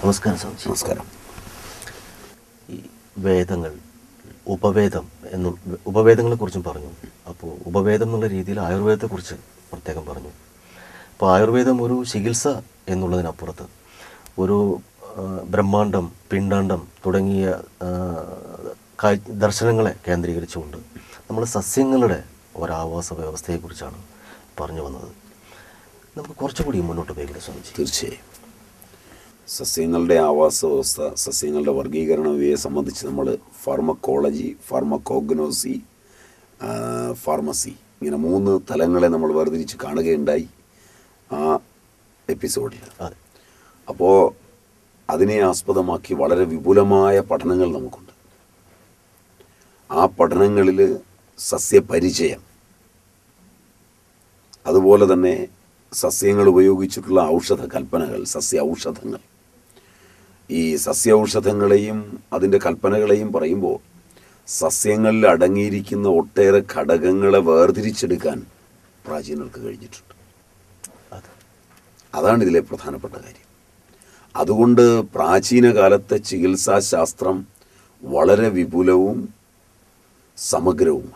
നമസ്കാരം സ്വാമിജി നമസ്കാരം ഈ വേദങ്ങൾ ഉപവേദം എന്നും ഉപവേദങ്ങളെ കുറിച്ചും പറഞ്ഞു അപ്പോൾ ഉപവേദം എന്നുള്ള രീതിയിൽ ആയുർവേദത്തെക്കുറിച്ച് പ്രത്യേകം പറഞ്ഞു അപ്പോൾ ആയുർവേദം ഒരു ചികിത്സ എന്നുള്ളതിനപ്പുറത്ത് ഒരു ആ, ബ്രഹ്മാണ്ടം പിണ്ടാണ്ടം തുടങ്ങിയ ആ, കാ- ദർശനങ്ങളെ കേന്ദ്രീകരിച്ചുകൊണ്ട് നമ്മൾ സസ്യങ്ങളുടെ ഒരാവാസ വ്യവസ്ഥയെക്കുറിച്ചാണ് പറഞ്ഞു വന്നത് നമുക്ക് കുറച്ചുകൂടി മുന്നോട്ട് പോയിക്കില്ല സ്വാമിജി തീർച്ചയായും സസ്യങ്ങളുടെ ആവാസ വ്യവസ്ഥ സസ്യങ്ങളുടെ വർഗീകരണം ഇവയെ സംബന്ധിച്ച് നമ്മൾ ഫാർമക്കോളജി ഫാർമക്കോഗ്നോസി ഫാർമസി ഇങ്ങനെ മൂന്ന് തലങ്ങളെ നമ്മൾ വേർതിരിച്ച് കാണുകയുണ്ടായി ആ എപ്പിസോഡിൽ അതെ അപ്പോൾ അതിനെ ആസ്പദമാക്കി വളരെ വിപുലമായ പഠനങ്ങൾ നമുക്കുണ്ട് ആ പഠനങ്ങളിൽ സസ്യപരിചയം അതുപോലെ തന്നെ സസ്യങ്ങൾ ഉപയോഗിച്ചിട്ടുള്ള ഔഷധ കൽപ്പനകൾ സസ്യ ഔഷധങ്ങൾ ഈ സസ്യ ഔഷധങ്ങളെയും അതിൻ്റെ കൽപ്പനകളെയും പറയുമ്പോൾ സസ്യങ്ങളിൽ അടങ്ങിയിരിക്കുന്ന ഒട്ടേറെ ഘടകങ്ങളെ വേർതിരിച്ചെടുക്കാൻ പ്രാചീനർക്ക് കഴിഞ്ഞിട്ടുണ്ട് അതെ അതാണ് ഇതിലെ പ്രധാനപ്പെട്ട കാര്യം അതുകൊണ്ട് പ്രാചീന കാലത്തെ ചികിത്സാശാസ്ത്രം വളരെ വിപുലവും സമഗ്രവുമാണ്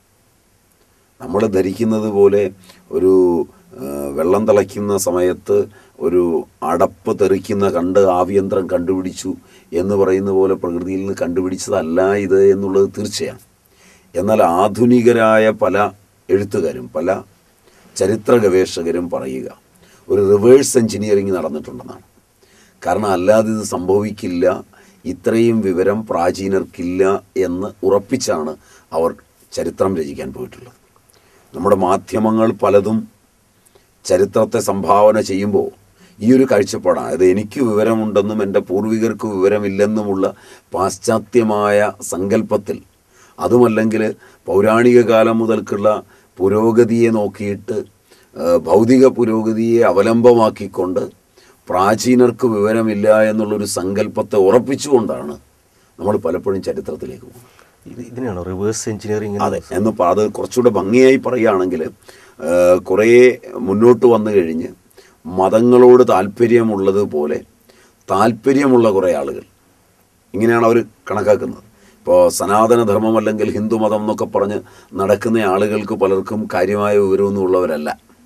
നമ്മൾ ധരിക്കുന്നത് പോലെ ഒരു ആ, വെള്ളം തിളയ്ക്കുന്ന സമയത്ത് ഒരു അടപ്പ് തെറിക്കുന്ന കണ്ട് ആവിയന്ത്രം കണ്ടുപിടിച്ചു എന്ന് പറയുന്ന പോലെ പ്രകൃതിയിൽ നിന്ന് കണ്ടുപിടിച്ചതല്ല ഇത് എന്നുള്ളത് തീർച്ചയാണ് എന്നാൽ ആധുനികരായ പല എഴുത്തുകാരും പല ചരിത്ര ഗവേഷകരും പറയുക ഒരു റിവേഴ്സ് എഞ്ചിനീയറിംഗ് നടന്നിട്ടുണ്ടെന്നാണ് കാരണം അല്ലാതെ ഇത് സംഭവിക്കില്ല ഇത്രയും വിവരം പ്രാചീനർക്കില്ല എന്ന് ഉറപ്പിച്ചാണ് അവർ ചരിത്രം രചിക്കാൻ പോയിട്ടുള്ളത് നമ്മുടെ മാധ്യമങ്ങൾ പലതും ചരിത്രത്തെ സംഭാവന ചെയ്യുമ്പോൾ ഈ ഒരു കാഴ്ചപ്പാടാണ് അത് എനിക്ക് വിവരമുണ്ടെന്നും എൻ്റെ പൂർവികർക്ക് വിവരമില്ലെന്നുമുള്ള പാശ്ചാത്യമായ സങ്കല്പത്തിൽ അതുമല്ലെങ്കിൽ പൗരാണിക കാലം മുതൽക്കുള്ള പുരോഗതിയെ നോക്കിയിട്ട് ആ, ഭൗതിക പുരോഗതിയെ അവലംബമാക്കിക്കൊണ്ട് പ്രാചീനർക്ക് വിവരമില്ല എന്നുള്ളൊരു സങ്കല്പത്തെ ഉറപ്പിച്ചുകൊണ്ടാണ് നമ്മൾ പലപ്പോഴും ചരിത്രത്തിലേക്ക് പോകുന്നത് ഇത് ഇതിനെയാണോ റിവേഴ്സ് എഞ്ചിനീയറിംഗ് അതെ എന്ന് പ- അത് കുറച്ചുകൂടെ ഭംഗിയായി പറയുകയാണെങ്കിൽ കുറേ മുന്നോട്ട് വന്നു കഴിഞ്ഞ് മതങ്ങളോട് താല്പര്യമുള്ളതുപോലെ താല്പര്യമുള്ള കുറേ ആളുകൾ ഇങ്ങനെയാണ് അവർ കണക്കാക്കുന്നത് ഇപ്പോൾ സനാതനധർമ്മം അല്ലെങ്കിൽ ഹിന്ദുമതം എന്നൊക്കെ പറഞ്ഞ് നടക്കുന്ന ആളുകൾക്ക് പലർക്കും കാര്യമായ വിവരമൊന്നും ഉള്ളവരല്ല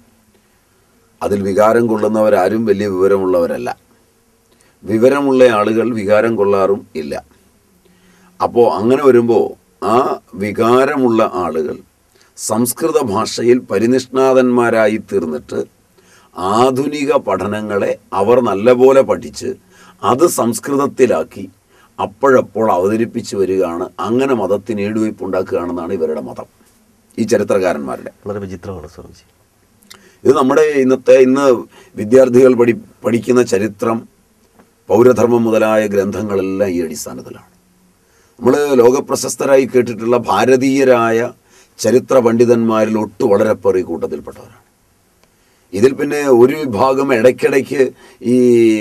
അതിൽ വികാരം കൊള്ളുന്നവരാരും വലിയ വിവരമുള്ളവരല്ല വിവരമുള്ള ആളുകൾ വികാരം കൊള്ളാറും ഇല്ല അപ്പോൾ അങ്ങനെ വരുമ്പോൾ ആ വികാരമുള്ള ആളുകൾ സംസ്കൃത ഭാഷയിൽ പരിനിഷ്ണാതന്മാരായി തീർന്നിട്ട് ആധുനിക പഠനങ്ങളെ അവർ നല്ലപോലെ പഠിച്ച് അത് സംസ്കൃതത്തിലാക്കി അപ്പോഴപ്പോൾ അവതരിപ്പിച്ച് വരികയാണ് അങ്ങനെ മതത്തിന് ഏടുവയ്പുണ്ടാക്കുകയാണെന്നാണ് ഇവരുടെ മതം ഈ ചരിത്രകാരന്മാരുടെ വളരെ വിചിത്രമാണ് സ്വാമിജി ഇത് നമ്മുടെ ഇന്നത്തെ ഇന്ന് വിദ്യാർത്ഥികൾ പഠി പഠിക്കുന്ന ചരിത്രം പൗരധർമ്മം മുതലായ ഗ്രന്ഥങ്ങളെല്ലാം ഈ അടിസ്ഥാനത്തിലാണ് നമ്മൾ ലോകപ്രശസ്തരായി കേട്ടിട്ടുള്ള ഭാരതീയരായ ചരിത്ര പണ്ഡിതന്മാരിൽ ഒട്ടു വളരെ പേർ ഈ കൂട്ടത്തിൽപ്പെട്ടവരാണ് ഇതിൽ പിന്നെ ഒരു വിഭാഗം ഇടയ്ക്കിടയ്ക്ക് ഈ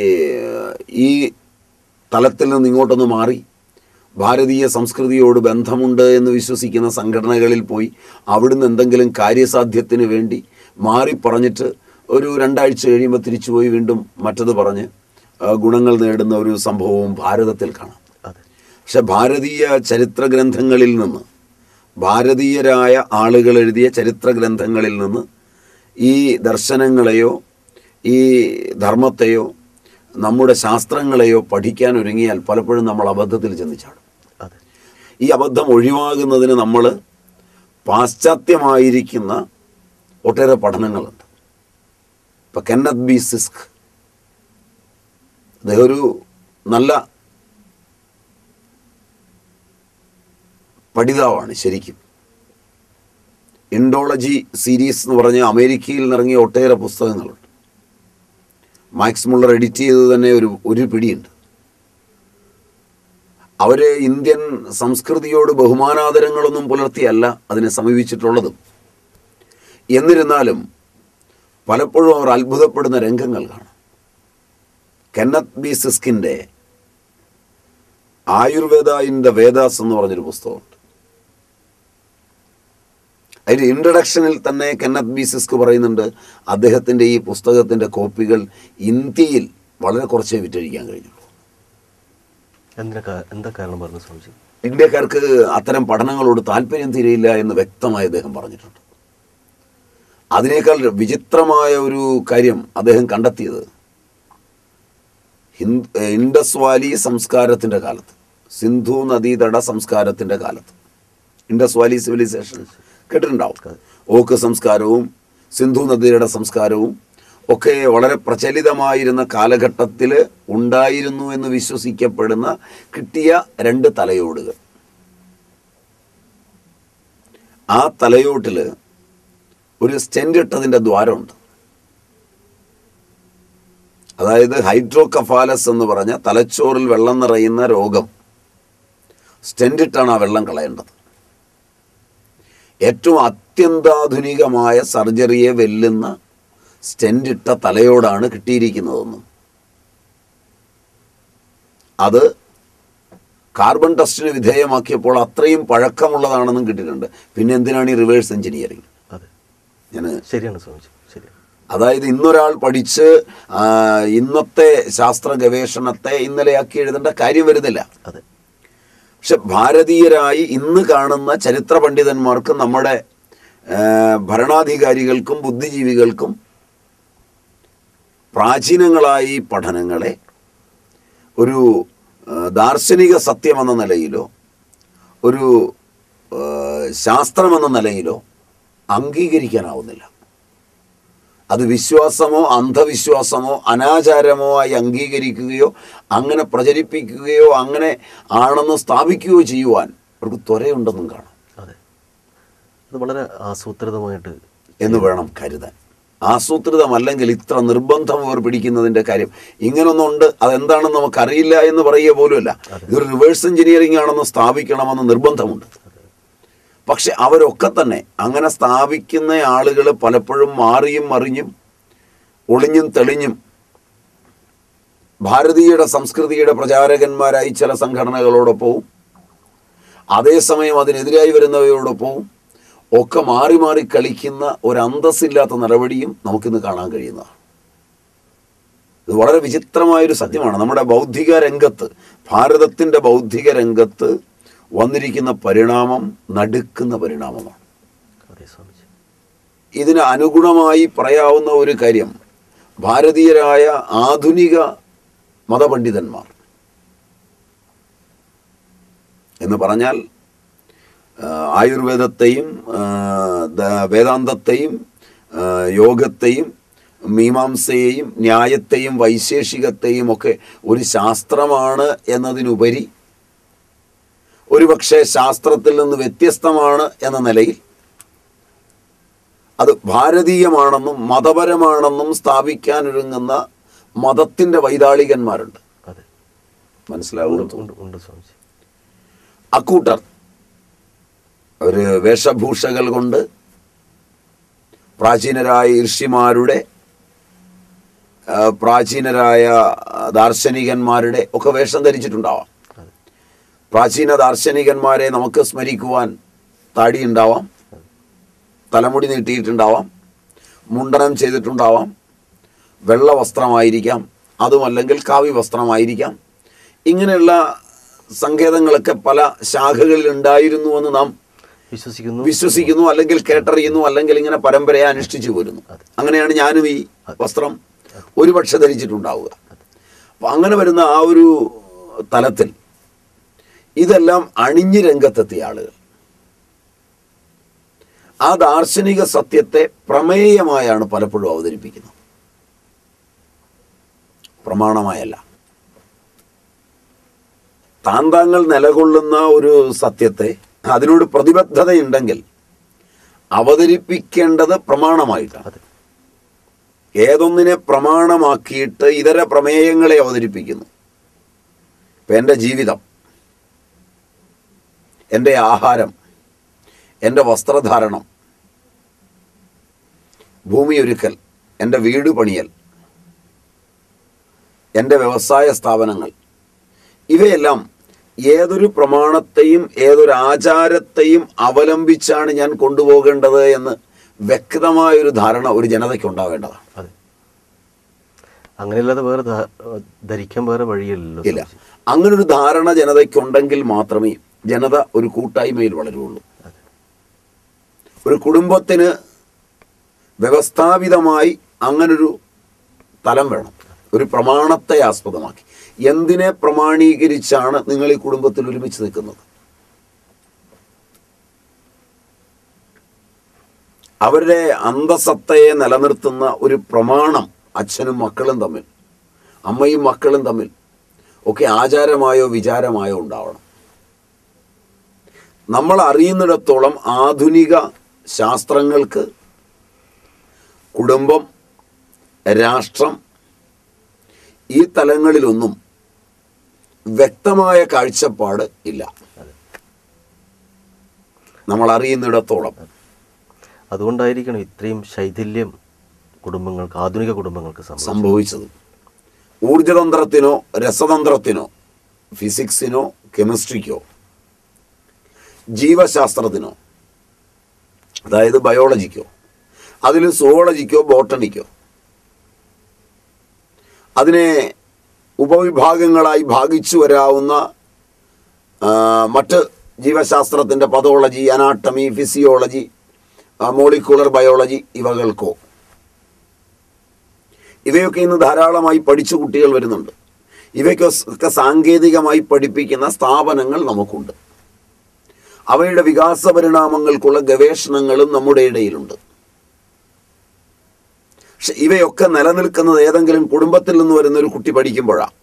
ഈ തലത്തിൽ നിന്ന് ഇങ്ങോട്ടൊന്ന് മാറി ഭാരതീയ സംസ്കൃതിയോട് ബന്ധമുണ്ട് എന്ന് വിശ്വസിക്കുന്ന സംഘടനകളിൽ പോയി അവിടുന്ന് എന്തെങ്കിലും കാര്യസാധ്യത്തിന് വേണ്ടി മാറി പറഞ്ഞിട്ട് ഒരു രണ്ടാഴ്ച കഴിയുമ്പോൾ തിരിച്ചു പോയി വീണ്ടും മറ്റത് പറഞ്ഞ് ആ, ഗുണങ്ങൾ നേടുന്ന ഒരു സംഭവവും ഭാരതത്തിൽ കാണാം അതെ പക്ഷെ ഭാരതീയ ചരിത്ര ഗ്രന്ഥങ്ങളിൽ നിന്ന് ഭാരതീയരായ ആളുകൾ എഴുതിയ ചരിത്ര ഗ്രന്ഥങ്ങളിൽ നിന്ന് ഈ ദർശനങ്ങളെയോ ഈ ധർമ്മത്തെയോ നമ്മുടെ ശാസ്ത്രങ്ങളെയോ പഠിക്കാൻ ഒരുങ്ങിയാൽ പലപ്പോഴും നമ്മൾ അബദ്ധത്തിൽ ചെന്നിച്ചാടും അതെ ഈ അബദ്ധം ഒഴിവാകുന്നതിന് നമ്മൾ പാശ്ചാത്യമായിരിക്കുന്ന ഒട്ടേറെ പഠനങ്ങളുണ്ട് ഇപ്പം കെന്നത്ത് ബി സിസ്ക് അദ്ദേഹം ഒരു നല്ല പഠിതാവാണ് ശരിക്കും ഇൻഡോളജി സീരീസ് എന്ന് പറഞ്ഞ് അമേരിക്കയിൽ നിന്നിറങ്ങിയ ഒട്ടേറെ പുസ്തകങ്ങളുണ്ട് മാക്സ് മുള്ളർ എഡിറ്റ് ചെയ്തത് തന്നെ ഒരു ഒരു പിടിയുണ്ട് അവർ ഇന്ത്യൻ സംസ്കൃതിയോട് ബഹുമാനാദരങ്ങളൊന്നും പുലർത്തിയല്ല അതിനെ സമീപിച്ചിട്ടുള്ളതും എന്നിരുന്നാലും പലപ്പോഴും അവർ അത്ഭുതപ്പെടുന്ന രംഗങ്ങൾ കാണാം കെന്നത്ത് ബി സിസ്കിൻ്റെ ആയുർവേദ ഇൻ ദ വേദാസ് എന്ന് പറഞ്ഞൊരു പുസ്തകമുണ്ട് അതിൻ്റെ ഇൻട്രഡക്ഷനിൽ തന്നെ കെന്നത്ത് ബി സിസ്ക് പറയുന്നുണ്ട് അദ്ദേഹത്തിൻ്റെ ഈ പുസ്തകത്തിൻ്റെ കോപ്പികൾ ഇന്ത്യയിൽ വളരെ കുറച്ചേ വിറ്റഴിക്കാൻ കഴിഞ്ഞുള്ളൂ എന്തിനാ കാ- എന്താ കാരണം പറഞ്ഞു സ്വാമിജി ഇന്ത്യക്കാർക്ക് അത്തരം പഠനങ്ങളോട് താല്പര്യം തീരെയില്ല എന്ന് വ്യക്തമായി അദ്ദേഹം പറഞ്ഞിട്ടുണ്ട് അതിനേക്കാൾ വിചിത്രമായ ഒരു കാര്യം അദ്ദേഹം കണ്ടെത്തിയത് ഹിന്ദ് ഏഹ് ഇൻഡസ് വാലി സംസ്കാരത്തിൻ്റെ കാലത്ത് സിന്ധു നദീതട സംസ്കാരത്തിൻ്റെ കാലത്ത് ഇൻഡസ് വാലി സിവിലൈസേഷൻ കേട്ടിട്ടുണ്ടാവും ഓക്ക് സംസ്കാരവും സിന്ധു നദിയുടെ സംസ്കാരവും ഒക്കെ വളരെ പ്രചലിതമായിരുന്ന കാലഘട്ടത്തിൽ ഉണ്ടായിരുന്നു എന്ന് വിശ്വസിക്കപ്പെടുന്ന കിട്ടിയ രണ്ട് തലയോടുകൾ ആ തലയോട്ടിൽ ഒരു സ്റ്റെൻഡ് ഇട്ടതിൻ്റെ ദ്വാരമുണ്ട് അതായത് ഹൈഡ്രോകഫാലസ് എന്ന് പറഞ്ഞ തലച്ചോറിൽ വെള്ളം നിറയുന്ന രോഗം സ്റ്റെൻഡ് ഇട്ടാണ് ആ വെള്ളം കളയേണ്ടത് ഏറ്റവും അത്യന്താധുനികമായ സർജറിയെ വെല്ലുന്ന സ്റ്റെൻഡ് ഇട്ട തലയോടാണ് കിട്ടിയിരിക്കുന്നതെന്നും അത് കാർബൺ ടെസ്റ്റിന് വിധേയമാക്കിയപ്പോൾ അത്രയും പഴക്കമുള്ളതാണെന്നും കിട്ടിയിട്ടുണ്ട് പിന്നെ എന്തിനാണ് ഈ റിവേഴ്സ് എഞ്ചിനീയറിംഗ് അതെ ഞാൻ ശരിയാണ് സ്വാമിജി ശരി അതായത് ഇന്നൊരാൾ പഠിച്ച് ആ, ഇന്നത്തെ ശാസ്ത്ര ഗവേഷണത്തെ ഇന്നലെയാക്കി എഴുതേണ്ട കാര്യം വരുന്നില്ല അതെ പക്ഷെ ഭാരതീയരായി ഇന്ന് കാണുന്ന ചരിത്ര പണ്ഡിതന്മാർക്ക് നമ്മുടെ ആ, ഭരണാധികാരികൾക്കും ബുദ്ധിജീവികൾക്കും പ്രാചീനങ്ങളായ ഈ പഠനങ്ങളെ ഒരു ആ, ദാർശനിക സത്യമെന്ന നിലയിലോ ഒരു ആ, ശാസ്ത്രമെന്ന നിലയിലോ അംഗീകരിക്കാനാവുന്നില്ല അത് വിശ്വാസമോ അന്ധവിശ്വാസമോ അനാചാരമോ ആയി അംഗീകരിക്കുകയോ അങ്ങനെ പ്രചരിപ്പിക്കുകയോ അങ്ങനെ ആണെന്ന് സ്ഥാപിക്കുകയോ ചെയ്യുവാൻ അവർക്ക് ത്വരയുണ്ടെന്നും കാണാം അതെ അത് വളരെ ആസൂത്രിതമായിട്ട് എന്ന് വേണം കരുതാൻ ആസൂത്രിതമല്ലെങ്കിൽ ഇത്ര നിർബന്ധം അവർ പിടിക്കുന്നതിൻ്റെ കാര്യം ഇങ്ങനൊന്നുണ്ട് അതെന്താണെന്ന് നമുക്കറിയില്ല എന്ന് പറയുക പോലുമല്ല ഇതൊരു റിവേഴ്സ് എഞ്ചിനീയറിംഗ് ആണെന്ന് സ്ഥാപിക്കണമെന്ന് നിർബന്ധമുണ്ട് പക്ഷെ അവരൊക്കെ തന്നെ അങ്ങനെ സ്ഥാപിക്കുന്ന ആളുകൾ പലപ്പോഴും മാറിയും മറിഞ്ഞും ഒളിഞ്ഞും തെളിഞ്ഞും ഭാരതീയയുടെ സംസ്കൃതിയുടെ പ്രചാരകന്മാരായി ചില സംഘടനകളോടൊപ്പവും അതേസമയം അതിനെതിരായി വരുന്നവയോടൊപ്പവും ഒക്കെ മാറി മാറി കളിക്കുന്ന ഒരു അന്തസ്സില്ലാത്ത നടപടിയും നമുക്കിന്ന് കാണാൻ കഴിയുന്നതാണ് ഇത് വളരെ വിചിത്രമായൊരു സത്യമാണ് നമ്മുടെ ബൗദ്ധിക രംഗത്ത് ഭാരതത്തിൻ്റെ ബൗദ്ധിക രംഗത്ത് വന്നിരിക്കുന്ന പരിണാമം നടുക്കുന്ന പരിണാമമാണ് അതെ സ്വാമിജി ഇതിന് അനുഗുണമായി പറയാവുന്ന ഒരു കാര്യം ഭാരതീയരായ ആധുനിക മതപണ്ഡിതന്മാർ എന്ന് പറഞ്ഞാൽ ആ, ആയുർവേദത്തെയും ആ, ദ- വേദാന്തത്തെയും ആ, യോഗത്തെയും മീമാംസയെയും ന്യായത്തെയും വൈശേഷികത്തെയും ഒക്കെ ഒരു ശാസ്ത്രമാണ് എന്നതിനുപരി ഒരുപക്ഷെ ശാസ്ത്രത്തിൽ നിന്ന് വ്യത്യസ്തമാണ് എന്ന നിലയിൽ അത് ഭാരതീയമാണെന്നും മതപരമാണെന്നും സ്ഥാപിക്കാനൊരുങ്ങുന്ന മതത്തിൻ്റെ വൈതാളികന്മാരുണ്ട് അതെ മനസ്സിലാവുന്നു ഉണ്ട് ഉണ്ട് സ്വാമിജി അക്കൂട്ടർ ഒരു വേഷഭൂഷകൾ കൊണ്ട് പ്രാചീനരായ ഋഷിമാരുടെ ആ, പ്രാചീനരായ ദാർശനികന്മാരുടെ ഒക്കെ വേഷം ധരിച്ചിട്ടുണ്ടാവാം അതെ പ്രാചീന ദാർശനികന്മാരെ നമുക്ക് സ്മരിക്കുവാൻ താടിയുണ്ടാവാം തലമുടി നീട്ടിയിട്ടുണ്ടാവാം മുണ്ടനം ചെയ്തിട്ടുണ്ടാവാം വെള്ള വസ്ത്രമായിരിക്കാം അതുമല്ലെങ്കിൽ കാവ്യ വസ്ത്രമായിരിക്കാം ഇങ്ങനെയുള്ള സങ്കേതങ്ങളൊക്കെ പല ശാഖകളിൽ ഉണ്ടായിരുന്നുവെന്ന് നാം വിശ്വസിക്കുന്നു വിശ്വസിക്കുന്നു അല്ലെങ്കിൽ കേട്ടറിയുന്നു അല്ലെങ്കിൽ ഇങ്ങനെ പരമ്പരയെ അനുഷ്ഠിച്ചു പോരുന്നു അങ്ങനെയാണ് ഞാനും ഈ വസ്ത്രം ഒരുപക്ഷെ ധരിച്ചിട്ടുണ്ടാവുക അപ്പം അങ്ങനെ വരുന്ന ആ ഒരു തലത്തിൽ ഇതെല്ലാം അണിഞ്ഞ് രംഗത്തെത്തിയ ആളുകൾ ആ ദാർശനിക സത്യത്തെ പ്രമേയമായാണ് പലപ്പോഴും അവതരിപ്പിക്കുന്നത് പ്രമാണമായല്ല താൻ താങ്കൾ നിലകൊള്ളുന്ന ഒരു സത്യത്തെ അതിനോട് പ്രതിബദ്ധതയുണ്ടെങ്കിൽ അവതരിപ്പിക്കേണ്ടത് പ്രമാണമായിട്ടാണ് അതെ ഏതൊന്നിനെ പ്രമാണമാക്കിയിട്ട് ഇതര പ്രമേയങ്ങളെ അവതരിപ്പിക്കുന്നു ഇപ്പം എൻ്റെ ജീവിതം എൻ്റെ ആഹാരം എൻ്റെ വസ്ത്രധാരണം ഭൂമിയൊരുക്കൽ എൻ്റെ വീട് പണിയൽ എൻ്റെ വ്യവസായ സ്ഥാപനങ്ങൾ ഇവയെല്ലാം ഏതൊരു പ്രമാണത്തെയും ഏതൊരു ആചാരത്തെയും അവലംബിച്ചാണ് ഞാൻ കൊണ്ടുപോകേണ്ടത് എന്ന് വ്യക്തമായൊരു ധാരണ ഒരു ജനതയ്ക്ക് ഉണ്ടാവേണ്ടതാണ് അതെ അങ്ങനെയല്ലാതെ വേറെ ധാ- ധരിക്കാൻ വേറെ വഴിയില്ലല്ലോ ഇല്ല സ്വാമിജി. അങ്ങനൊരു ധാരണ ജനതയ്ക്കുണ്ടെങ്കിൽ മാത്രമേ ജനത ഒരു കൂട്ടായ്മയിൽ വളരുള്ളൂ അതെ. ഒരു കുടുംബത്തിന് വ്യവസ്ഥാപിതമായി അങ്ങനൊരു തലം വേണം ഒരു പ്രമാണത്തെ ആസ്പദമാക്കി എന്തിനെ പ്രമാണീകരിച്ചാണ് നിങ്ങൾ ഈ കുടുംബത്തിൽ ഒരുമിച്ച് നിൽക്കുന്നത് അവരുടെ അന്തസത്തയെ നിലനിർത്തുന്ന ഒരു പ്രമാണം അച്ഛനും മക്കളും തമ്മിൽ അമ്മയും മക്കളും തമ്മിൽ ഒക്കെ ആചാരമായോ വിചാരമായോ ഉണ്ടാവണം നമ്മൾ അറിയുന്നിടത്തോളം ആധുനിക ശാസ്ത്രങ്ങൾക്ക് കുടുംബം രാഷ്ട്രം ഈ തലങ്ങളിലൊന്നും വ്യക്തമായ കാഴ്ചപ്പാട് ഇല്ല നമ്മൾ അറിയുന്നിടത്തോളം അതുകൊണ്ടായിരിക്കണം ഇത്രയും ശൈഥില്യം കുടുംബങ്ങൾക്ക് ആധുനിക കുടുംബങ്ങൾക്ക് സംഭവിച്ചത് സംഭവിച്ചത് ഊർജതന്ത്രത്തിനോ രസതന്ത്രത്തിനോ ഫിസിക്സിനോ കെമിസ്ട്രിക്കോ ജീവശാസ്ത്രത്തിനോ അതായത് ബയോളജിക്കോ അതിൽ സുവോളജിക്കോ ബോട്ടണിക്കോ അതിനെ ഉപവിഭാഗങ്ങളായി ഭാഗിച്ചു വരാവുന്ന ആ, മറ്റ് ജീവശാസ്ത്രത്തിൻ്റെ pathology anatomy physiology molecular biology ഇവകൾക്കോ ഇവയൊക്കെ ഇന്ന് ധാരാളമായി പഠിച്ചു കുട്ടികൾ വരുന്നുണ്ട് ഇവയ്ക്കൊക്കെ സാങ്കേതികമായി പഠിപ്പിക്കുന്ന സ്ഥാപനങ്ങൾ നമുക്കുണ്ട് അവയുടെ വികാസ പരിണാമങ്ങൾക്കുള്ള ഗവേഷണങ്ങളും നമ്മുടെ ഇടയിലുണ്ട് പക്ഷെ ഇവയൊക്കെ നിലനിൽക്കുന്നത് ഏതെങ്കിലും കുടുംബത്തിൽ നിന്ന് വരുന്ന ഒരു കുട്ടി പഠിക്കുമ്പോഴാണ്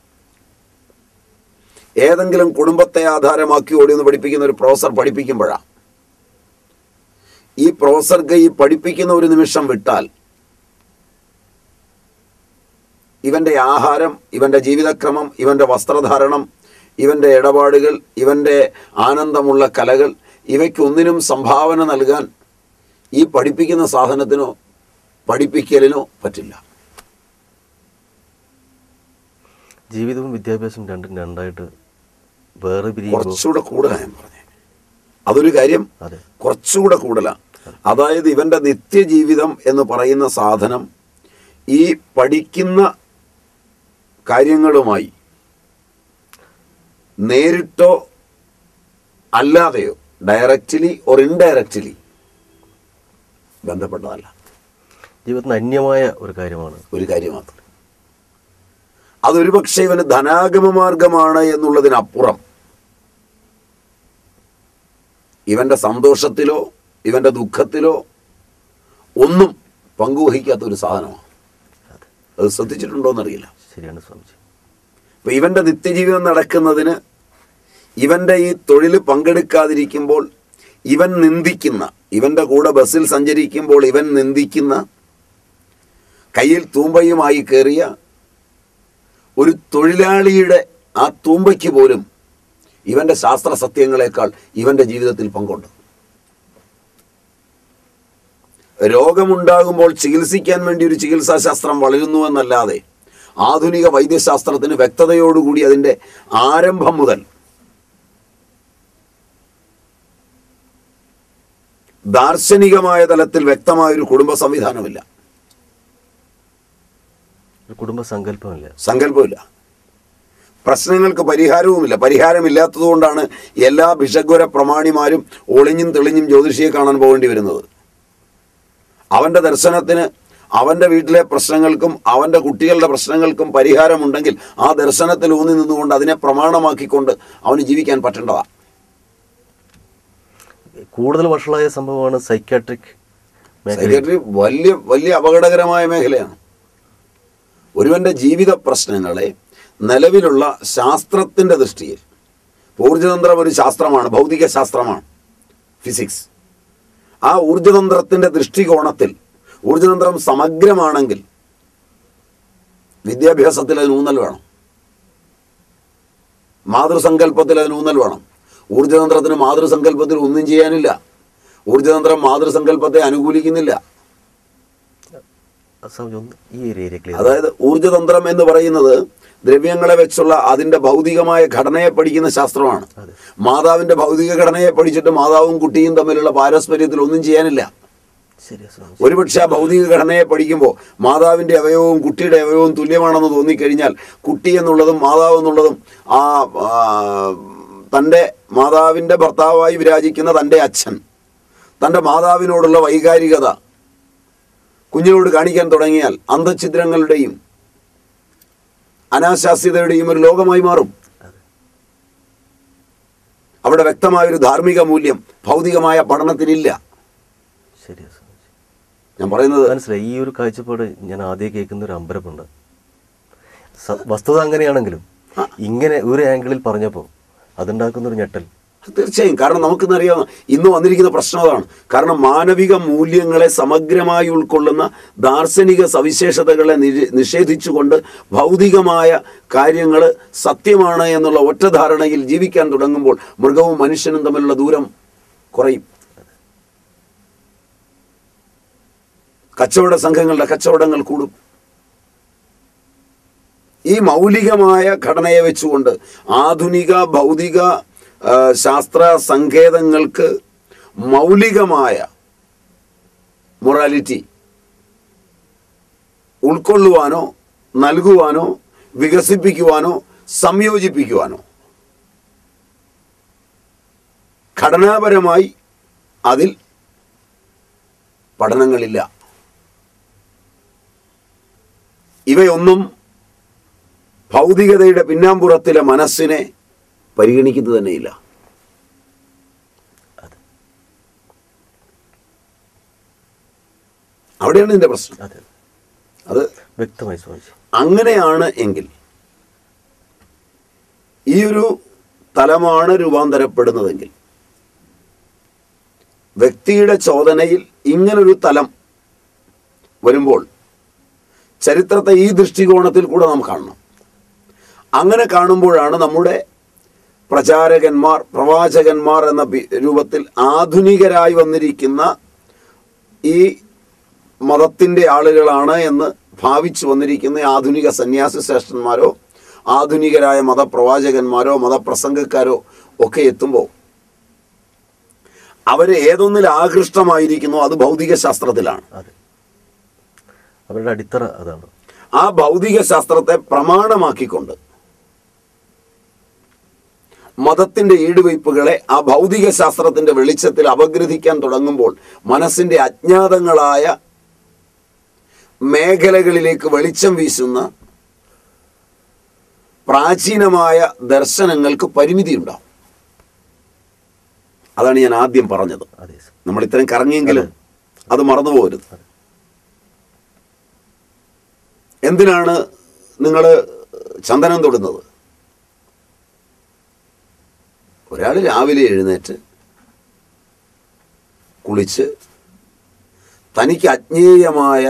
ഏതെങ്കിലും കുടുംബത്തെ ആധാരമാക്കി ഓടി ഒന്ന് പഠിപ്പിക്കുന്ന ഒരു പ്രൊഫസർ പഠിപ്പിക്കുമ്പോഴാണ് ഈ പ്രൊഫസർക്ക് ഈ പഠിപ്പിക്കുന്ന ഒരു നിമിഷം വിട്ടാൽ ഇവൻ്റെ ആഹാരം ഇവൻ്റെ ജീവിതക്രമം ഇവൻ്റെ വസ്ത്രധാരണം ഇവൻ്റെ ഇടപാടുകൾ ഇവൻ്റെ ആനന്ദമുള്ള കലകൾ ഇവയ്ക്കൊന്നിനും സംഭാവന നൽകാൻ ഈ പഠിപ്പിക്കുന്ന സാധനത്തിനോ പഠിപ്പിക്കലിനോ പറ്റില്ല ജീവിതവും വിദ്യാഭ്യാസവും രണ്ടും രണ്ടായിട്ട് വേറെ പിരിയുമ്പോൾ കുറച്ചുകൂടെ കൂടുതലാണ് ഞാൻ പറഞ്ഞത് അതൊരു കാര്യം അതെ കുറച്ചുകൂടെ കൂടുതലാണ് അതായത് ഇവൻ്റെ നിത്യജീവിതം എന്ന് പറയുന്ന സാധനം ഈ പഠിക്കുന്ന കാര്യങ്ങളുമായി നേരിട്ടോ അല്ലാതെയോ ഡയറക്റ്റ്ലി ഓർ ഇൻഡയറക്റ്റ്ലി ബന്ധപ്പെട്ടതല്ല ജീവിതത്തിന് അന്യമായ ഒരു കാര്യമാണ് ഒരു കാര്യം മാത്രം അതൊരു പക്ഷേ ഇവന് ധനാഗമ മാർഗമാണ് എന്നുള്ളതിനപ്പുറം ഇവന്റെ സന്തോഷത്തിലോ ഇവന്റെ ദുഃഖത്തിലോ ഒന്നും പങ്കുവഹിക്കാത്ത ഒരു സാധനമാണ് അതെ അത് ശ്രദ്ധിച്ചിട്ടുണ്ടോ എന്നറിയില്ല ശരിയാണ് സ്വാമിജി ഇപ്പൊ ഇവന്റെ നിത്യജീവിതം നടക്കുന്നതിന് ഇവന്റെ ഈ തൊഴിൽ പങ്കെടുക്കാതിരിക്കുമ്പോൾ ഇവൻ നിന്ദിക്കുന്ന ഇവന്റെ കൂടെ ബസ്സിൽ സഞ്ചരിക്കുമ്പോൾ ഇവൻ നിന്ദിക്കുന്ന കയ്യിൽ തൂമ്പയുമായി കയറിയ ഒരു തൊഴിലാളിയുടെ ആ തൂമ്പയ്ക്ക് പോലും ഇവന്റെ ശാസ്ത്ര സത്യങ്ങളെക്കാൾ ഇവന്റെ ജീവിതത്തിൽ പങ്കുണ്ട് രോഗമുണ്ടാകുമ്പോൾ ചികിത്സിക്കാൻ വേണ്ടി ഒരു ചികിത്സാശാസ്ത്രം വളരുന്നു എന്നല്ലാതെ ആധുനിക വൈദ്യശാസ്ത്രത്തിന് വ്യക്തതയോടുകൂടി അതിൻ്റെ ആരംഭം മുതൽ ദാർശനികമായ തലത്തിൽ വ്യക്തമായ ഒരു കുടുംബ സംവിധാനമില്ല ഒരു കുടുംബ സങ്കല്പമില്ല സങ്കല്പമില്ല പ്രശ്നങ്ങൾക്ക് പരിഹാരവുമില്ല പരിഹാരമില്ലാത്തതുകൊണ്ടാണ് എല്ലാ ഭിഷഗ്വര പ്രമാണിമാരും ഒളിഞ്ഞും തെളിഞ്ഞും ജ്യോതിഷിയെ കാണാൻ പോകേണ്ടി വരുന്നത് അവൻ്റെ ദർശനത്തിന് അവൻ്റെ വീട്ടിലെ പ്രശ്നങ്ങൾക്കും അവൻ്റെ കുട്ടികളുടെ പ്രശ്നങ്ങൾക്കും പരിഹാരമുണ്ടെങ്കിൽ ആ ദർശനത്തിൽ ഊന്നി നിന്നുകൊണ്ട് അതിനെ പ്രമാണമാക്കിക്കൊണ്ട് അവന് ജീവിക്കാൻ പറ്റേണ്ടതാണ് കൂടുതൽ വഷളായ സംഭവമാണ് സൈക്കാട്രിക് മേഖല സൈക്കട്രി വലിയ വലിയ അപകടകരമായ മേഖലയാണ് ഒരുവന്റെ ജീവിത പ്രശ്നങ്ങളെ നിലവിലുള്ള ശാസ്ത്രത്തിന്റെ ദൃഷ്ടിയിൽ ഊർജതന്ത്രം ഒരു ശാസ്ത്രമാണ് ഭൗതിക ശാസ്ത്രമാണ് ഫിസിക്സ് ആ ഊർജതന്ത്രത്തിന്റെ ദൃഷ്ടികോണത്തിൽ ഊർജതന്ത്രം സമഗ്രമാണെങ്കിൽ വിദ്യാഭ്യാസത്തിൽ അതിന് ഊന്നൽ വേണം മാതൃസങ്കല്പത്തിൽ അതിന് ഊന്നൽ വേണം ഊർജതന്ത്രത്തിന് മാതൃസങ്കല്പത്തിൽ ഒന്നും ചെയ്യാനില്ല ഊർജതന്ത്രം മാതൃസങ്കല്പത്തെ അനുകൂലിക്കുന്നില്ല സ്വാമിജി ഒന്ന് ഈ ഒരു ഏരിയ ക്ലിയർ അതായത് ഊർജതന്ത്രം എന്ന് പറയുന്നത് ദ്രവ്യങ്ങളെ വെച്ചുള്ള അതിന്റെ ഭൗതികമായ ഘടനയെ പഠിക്കുന്ന ശാസ്ത്രമാണ് അതെ. മാതാവിന്റെ ഭൗതിക ഘടനയെ പഠിച്ചിട്ട് മാതാവും കുട്ടിയും തമ്മിലുള്ള പാരസ്പര്യത്തിൽ ഒന്നും ചെയ്യാനില്ല ശരിയാ സ്വാമി ഒരുപക്ഷെ ആ ഭൗതിക ഘടനയെ പഠിക്കുമ്പോൾ മാതാവിൻ്റെ അവയവവും കുട്ടിയുടെ അവയവവും തുല്യമാണെന്ന് തോന്നിക്കഴിഞ്ഞാൽ കുട്ടി എന്നുള്ളതും മാതാവ് എന്നുള്ളതും ആ ആ, തൻ്റെ മാതാവിൻ്റെ ഭർത്താവായി വിരാജിക്കുന്ന തൻ്റെ അച്ഛൻ തൻ്റെ മാതാവിനോടുള്ള വൈകാരികത കുഞ്ഞിനോട് കാണിക്കാൻ തുടങ്ങിയാൽ അന്ധഛിദ്രങ്ങളുടെയും അനാശാസ്യതയുടെയും ഒരു ലോകമായി മാറും അവിടെ വ്യക്തമായൊരു ധാർമ്മിക മൂല്യം ഭൗതികമായ പഠനത്തിനില്ല ശരിയാ സ്വാമി ഞാൻ പറയുന്നത് മനസ്സിലായി ഈ ഒരു കാഴ്ചപ്പാട് ഞാൻ ആദ്യം കേൾക്കുന്ന ഒരു അമ്പരപ്പുണ്ട് സ- വസ്തുത അങ്ങനെയാണെങ്കിലും ഇങ്ങനെ ഒരു ആംഗിളിൽ പറഞ്ഞപ്പോൾ അതുണ്ടാക്കുന്ന ഒരു ഞെട്ടൽ തീർച്ചയായും കാരണം നമുക്കിന്നറിയാം ഇന്ന് വന്നിരിക്കുന്ന പ്രശ്നം അതാണ് കാരണം മാനവിക മൂല്യങ്ങളെ സമഗ്രമായി ഉൾക്കൊള്ളുന്ന ദാർശനിക സവിശേഷതകളെ നിഷേ- നിഷേധിച്ചുകൊണ്ട് ഭൗതികമായ കാര്യങ്ങൾ സത്യമാണ് എന്നുള്ള ഒറ്റ ധാരണയിൽ ജീവിക്കാൻ തുടങ്ങുമ്പോൾ മൃഗവും മനുഷ്യനും തമ്മിലുള്ള ദൂരം കുറയും കച്ചവട സംഘങ്ങളുടെ കച്ചവടങ്ങൾ കൂടും ഈ മൗലികമായ ഘടനയെ വെച്ചുകൊണ്ട് ആധുനിക ഭൗതിക ആ, ശാസ്ത്ര സങ്കേതങ്ങൾക്ക് മൗലികമായ മൊറാലിറ്റി ഉൾക്കൊള്ളുവാനോ നൽകുവാനോ വികസിപ്പിക്കുവാനോ സംയോജിപ്പിക്കുവാനോ ഘടനാപരമായി അതിൽ പഠനങ്ങളില്ല ഇവയൊന്നും ഭൗതികതയുടെ പിന്നാമ്പുറത്തിലെ മനസ്സിനെ പരിഗണിക്കുന്നത് തന്നെയില്ല അതെ അവിടെയാണ് ഇതിൻ്റെ പ്രശ്നം അതെ അത് വ്യക്തമായി സ്വാമിജി അങ്ങനെയാണ് എങ്കിൽ ഈ ഒരു തലമാണ് രൂപാന്തരപ്പെടുന്നതെങ്കിൽ വ്യക്തിയുടെ ചോദനയിൽ ഇങ്ങനൊരു തലം വരുമ്പോൾ ചരിത്രത്തെ ഈ ദൃഷ്ടികോണത്തിൽ കൂടെ നാം കാണണം അങ്ങനെ കാണുമ്പോഴാണ് നമ്മുടെ പ്രചാരകന്മാർ പ്രവാചകന്മാർ എന്ന പി- രൂപത്തിൽ ആധുനികരായി വന്നിരിക്കുന്ന ഈ മതത്തിൻ്റെ ആളുകളാണ് എന്ന് ഭാവിച്ചു വന്നിരിക്കുന്ന ആധുനിക സന്യാസി ശ്രേഷ്ഠന്മാരോ ആധുനികരായ മതപ്രവാചകന്മാരോ മതപ്രസംഗക്കാരോ ഒക്കെ എത്തുമ്പോൾ അവർ ഏതൊന്നിൽ ആകൃഷ്ടമായിരിക്കുന്നു അത് ഭൗതിക ശാസ്ത്രത്തിലാണ് അതെ അവരുടെ അടിത്തറ അതാണ് ആ ഭൗതിക ശാസ്ത്രത്തെ പ്രമാണമാക്കിക്കൊണ്ട് മതത്തിന്റെ ഈടുവയ്പ്പുകളെ ആ ഭൗതിക ശാസ്ത്രത്തിന്റെ വെളിച്ചത്തിൽ അപഗ്രഥിക്കാൻ തുടങ്ങുമ്പോൾ മനസ്സിന്റെ അജ്ഞാതങ്ങളായ മേഖലകളിലേക്ക് വെളിച്ചം വീശുന്ന പ്രാചീനമായ ദർശനങ്ങൾക്ക് പരിമിതിയുണ്ടാവും അതാണ് ഞാൻ ആദ്യം പറഞ്ഞത് അതെ സ്വാമി. നമ്മൾ ഇത്രയും കറങ്ങിയെങ്കിലും അത് മറന്നുപോകരുത് എന്തിനാണ് നിങ്ങൾ ചന്ദനം തൊടുന്നത് ഒരാൾ രാവിലെ എഴുന്നേറ്റ് കുളിച്ച് തനിക്ക് അജ്ഞേയമായ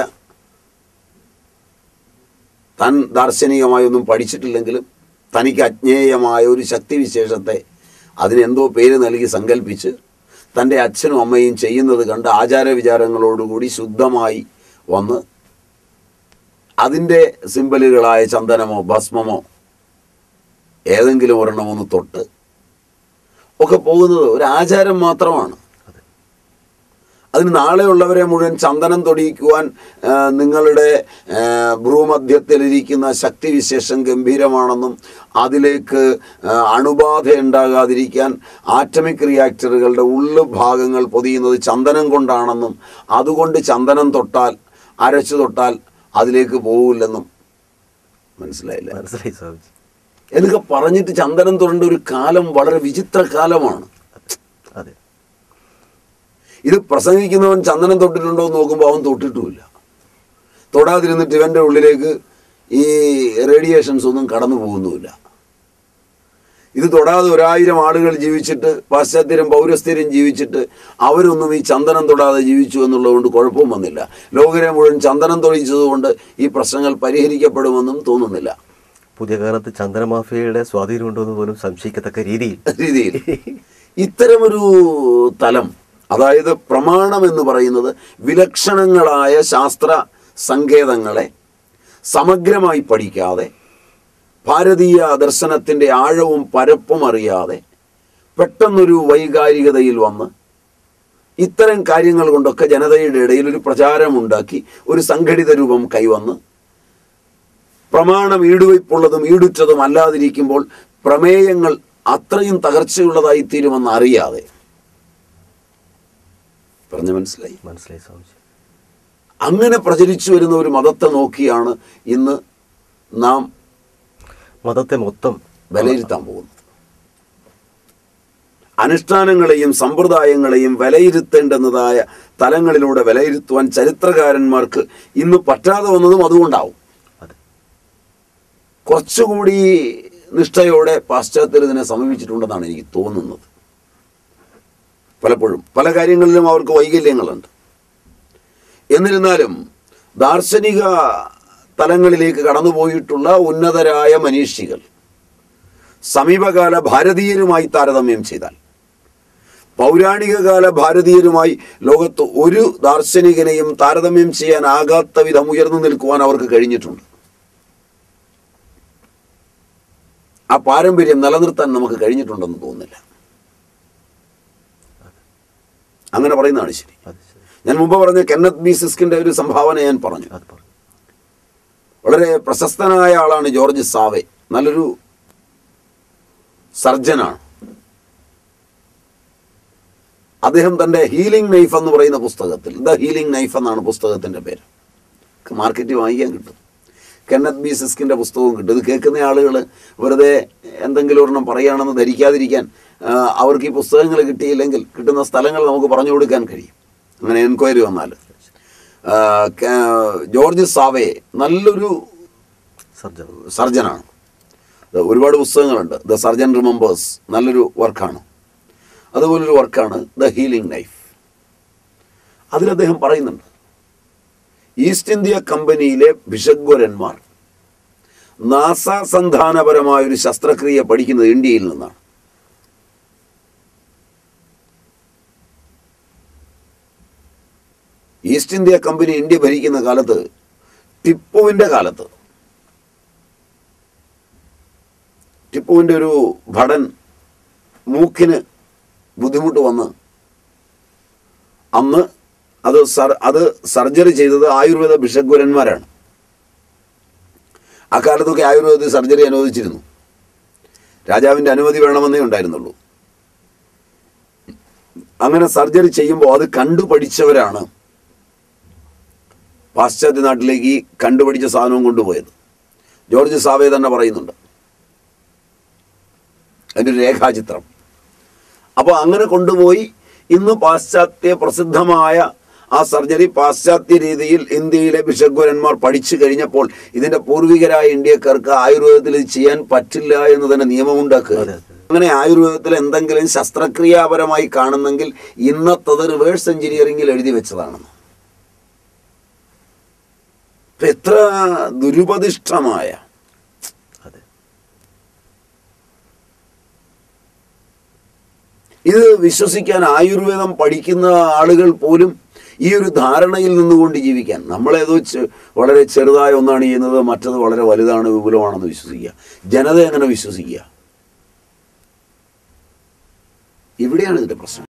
താൻ ദാർശനികമായി ഒന്നും പഠിച്ചിട്ടില്ലെങ്കിലും തനിക്ക് അജ്ഞേയമായ ഒരു ശക്തിവിശേഷത്തെ അതിനെന്തോ പേര് നൽകി സങ്കല്പിച്ച് തൻ്റെ അച്ഛനും അമ്മയും ചെയ്യുന്നത് കണ്ട് ആചാരവിചാരങ്ങളോടുകൂടി ശുദ്ധമായി വന്ന് അതിൻ്റെ സിമ്പലുകളായ ചന്ദനമോ ഭസ്മമോ ഏതെങ്കിലും ഒരെണ്ണം ഒന്ന് തൊട്ട് ഒക്കെ പോകുന്നത് ഒരു ആചാരം മാത്രമാണ് അതിന് നാളെയുള്ളവരെ മുഴുവൻ ചന്ദനം തൊടിയിക്കുവാൻ ആ, നിങ്ങളുടെ ആ, ഭ്രൂമധ്യത്തിലിരിക്കുന്ന ശക്തിവിശേഷം ഗംഭീരമാണെന്നും അതിലേക്ക് ആ, അണുബാധ ഉണ്ടാകാതിരിക്കാൻ ആറ്റമിക് റിയാക്ടറുകളുടെ ഉള്ളു ഭാഗങ്ങൾ പൊതിയുന്നത് ചന്ദനം കൊണ്ടാണെന്നും അതുകൊണ്ട് ചന്ദനം തൊട്ടാൽ അരച്ചു തൊട്ടാൽ അതിലേക്ക് പോകില്ലെന്നും മനസ്സിലായില്ല മനസ്സിലായി സ്വാമിജി എന്നൊക്കെ പറഞ്ഞിട്ട് ചന്ദനം തൊടേണ്ട ഒരു കാലം വളരെ വിചിത്ര കാലമാണ് അതെ ഇത് പ്രസംഗിക്കുന്നവൻ ചന്ദനം തൊട്ടിട്ടുണ്ടോ എന്ന് നോക്കുമ്പോൾ അവൻ തൊട്ടിട്ടുമില്ല തൊടാതിരുന്നിട്ട് ഇവൻ്റെ ഉള്ളിലേക്ക് ഈ റേഡിയേഷൻസ് ഒന്നും കടന്നു പോകുന്നുമില്ല ഇത് തൊടാതെ ഒരായിരം ആളുകൾ ജീവിച്ചിട്ട് പാശ്ചാത്യരും പൗരസ്ഥരും ജീവിച്ചിട്ട് അവരൊന്നും ഈ ചന്ദനം തൊടാതെ ജീവിച്ചു എന്നുള്ളതുകൊണ്ട് കുഴപ്പവും വന്നില്ല ലോകരെ മുഴുവൻ ചന്ദനം തൊഴിച്ചതുകൊണ്ട് ഈ പ്രശ്നങ്ങൾ പരിഹരിക്കപ്പെടുമെന്നും തോന്നുന്നില്ല പുതിയ കാലത്ത് ചന്ദന മാഫിയയുടെ സ്വാധീനം ഉണ്ടോയെന്ന് പോലും സംശയിക്കത്തക്ക രീതിയിൽ രീതിയിൽ ഇത്തരമൊരു തലം അതായത് പ്രമാണം എന്ന് പറയുന്നത് വിലക്ഷണങ്ങളായ ശാസ്ത്ര സങ്കേതങ്ങളെ സമഗ്രമായി പഠിക്കാതെ ഭാരതീയ ദർശനത്തിൻ്റെ ആഴവും പരപ്പും അറിയാതെ പെട്ടെന്നൊരു വൈകാരികതയിൽ വന്ന് ഇത്തരം കാര്യങ്ങൾ കൊണ്ടൊക്കെ ജനതയുടെ ഇടയിൽ ഒരു പ്രചാരമുണ്ടാക്കി ഒരു സംഘടിത രൂപം കൈവന്ന് പ്രമാണം ഈടുവയ്പുള്ളതും ഈടുറ്റതും അല്ലാതിരിക്കുമ്പോൾ പ്രമേയങ്ങൾ അത്രയും തകർച്ചയുള്ളതായി തീരുമെന്ന് അറിയാതെ പറഞ്ഞു മനസ്സിലായി മനസ്സിലായി സ്വാമിജി അങ്ങനെ പ്രചരിച്ചു വരുന്ന ഒരു മതത്തെ നോക്കിയാണ് ഇന്ന് നാം മതത്തെ മൊത്തം വിലയിരുത്താൻ പോകുന്നത് അനുഷ്ഠാനങ്ങളെയും സമ്പ്രദായങ്ങളെയും വിലയിരുത്തേണ്ടുന്നതായ തലങ്ങളിലൂടെ വിലയിരുത്തുവാൻ ചരിത്രകാരന്മാർക്ക് ഇന്ന് പറ്റാതെ വന്നതും അതുകൊണ്ടാവും അതെ കുറച്ചുകൂടി നിഷ്ഠയോടെ പാശ്ചാത്യർ ഇതിനെ സമീപിച്ചിട്ടുണ്ടെന്നാണ് എനിക്ക് തോന്നുന്നത് പലപ്പോഴും പല കാര്യങ്ങളിലും അവർക്ക് വൈകല്യങ്ങളുണ്ട് എന്നിരുന്നാലും ദാർശനിക തലങ്ങളിലേക്ക് കടന്നുപോയിട്ടുള്ള ഉന്നതരായ മനീഷികൾ സമീപകാല ഭാരതീയരുമായി താരതമ്യം ചെയ്താൽ പൗരാണിക കാല ഭാരതീയരുമായി ലോകത്ത് ഒരു ദാർശനികനെയും താരതമ്യം ചെയ്യാനാകാത്ത വിധം ഉയർന്നു നിൽക്കുവാൻ അവർക്ക് കഴിഞ്ഞിട്ടുണ്ട് ആ പാരമ്പര്യം നിലനിർത്താൻ നമുക്ക് കഴിഞ്ഞിട്ടുണ്ടെന്ന് തോന്നുന്നില്ല അങ്ങനെ പറയുന്നതാണ് ശരി അത് ശരി ഞാൻ മുമ്പ് പറഞ്ഞ കെന്നത്ത് ബി സിസ്കിന്റെ ഒരു സംഭാവന ഞാൻ പറഞ്ഞു അത് പറഞ്ഞു വളരെ പ്രശസ്തനായ ആളാണ് ജോർജ് സാവെ നല്ലൊരു സർജനാണ് അദ്ദേഹം തൻ്റെ ഹീലിംഗ് നൈഫ് എന്ന് പറയുന്ന പുസ്തകത്തിൽ ദ ഹീലിംഗ് നൈഫ് എന്നാണ് പുസ്തകത്തിൻ്റെ പേര് മാർക്കറ്റിൽ വാങ്ങിക്കാൻ കിട്ടും കെന്നത്ത് ബി സിസ്കിൻ്റെ പുസ്തകവും കിട്ടും ഇത് കേൾക്കുന്ന ആളുകൾ വെറുതെ എന്തെങ്കിലും ഒരെണ്ണം പറയുകയാണെന്ന് ധരിക്കാതിരിക്കാൻ ആ, അവർക്ക് ഈ പുസ്തകങ്ങൾ കിട്ടിയില്ലെങ്കിൽ കിട്ടുന്ന സ്ഥലങ്ങൾ നമുക്ക് പറഞ്ഞു കൊടുക്കാൻ കഴിയും അങ്ങനെ എൻക്വയറി വന്നാൽ ആ, ക- ജോർജ് സാവെ നല്ലൊരു സർജൻ സർജനാണ് ഇത് ഒരുപാട് പുസ്തകങ്ങളുണ്ട് ദ സർജൻ റിമെമ്പേഴ്സ് നല്ലൊരു വർക്കാണ് അതുപോലൊരു വർക്കാണ് ദ ഹീലിംഗ് നൈഫ് അതിൽ അദ്ദേഹം പറയുന്നുണ്ട് ഈസ്റ്റ് ഇന്ത്യ കമ്പനിയിലെ ഭിഷഗ്വരന്മാർ നാസ സന്ധാനപരമായ ഒരു ശസ്ത്രക്രിയ പഠിക്കുന്നത് ഇന്ത്യയിൽ നിന്നാണ് ഈസ്റ്റ് ഇന്ത്യ കമ്പനി ഇന്ത്യ ഭരിക്കുന്ന കാലത്ത് ടിപ്പുവിൻ്റെ കാലത്ത് ടിപ്പുവിൻ്റെ ഒരു ഭടൻ മൂക്കിന് ബുദ്ധിമുട്ട് വന്ന് അന്ന് അത് സർ അത് സർജറി ചെയ്തത് ആയുർവേദ ഭിഷഗ്വരന്മാരാണ് അക്കാലത്തൊക്കെ ആയുർവേദത്തിൽ സർജറി അനുവദിച്ചിരുന്നു രാജാവിൻ്റെ അനുമതി വേണമെന്നേ ഉണ്ടായിരുന്നുള്ളൂ അങ്ങനെ സർജറി ചെയ്യുമ്പോൾ അത് കണ്ടുപഠിച്ചവരാണ് പാശ്ചാത്യ നാട്ടിലേക്ക് ഈ കണ്ടുപഠിച്ച സാധനവും കൊണ്ടുപോയത് ജോർജ് സാവേ തന്നെ പറയുന്നുണ്ട് അതിൻ്റെ ഒരു രേഖാചിത്രം അപ്പോൾ അങ്ങനെ കൊണ്ടുപോയി ഇന്ന് പാശ്ചാത്യ പ്രസിദ്ധമായ ആ സർജറി പാശ്ചാത്യ രീതിയിൽ ഇന്ത്യയിലെ ഭിഷഗ്വരന്മാർ പഠിച്ചു കഴിഞ്ഞപ്പോൾ ഇതിന്റെ പൂർവികരായ ഇന്ത്യക്കാർക്ക് ആയുർവേദത്തിൽ ഇത് ചെയ്യാൻ പറ്റില്ല എന്ന് തന്നെ നിയമമുണ്ടാക്കുക അതെ, അതെ. അങ്ങനെ ആയുർവേദത്തിൽ എന്തെങ്കിലും ശസ്ത്രക്രിയാപരമായി കാണുന്നെങ്കിൽ ഇന്നത്തത് റിവേഴ്സ് എഞ്ചിനീയറിംഗിൽ എഴുതി വെച്ചതാണെന്ന് ഇപ്പൊ എത്ര ദുരുപദിഷ്ടമായ അതെ ഇത് വിശ്വസിക്കാൻ ആയുർവേദം പഠിക്കുന്ന ആളുകൾ പോലും ഈ ഒരു ധാരണയിൽ നിന്നുകൊണ്ട് ജീവിക്കാൻ നമ്മളേതോ ചെ- വളരെ ചെറുതായ ഒന്നാണ് ചെയ്യുന്നത് മറ്റത് വളരെ വലുതാണ് വിപുലമാണെന്ന് വിശ്വസിക്കുക ജനത എങ്ങനെ വിശ്വസിക്കുക ഇവിടെയാണ് ഇതിന്റെ പ്രശ്നം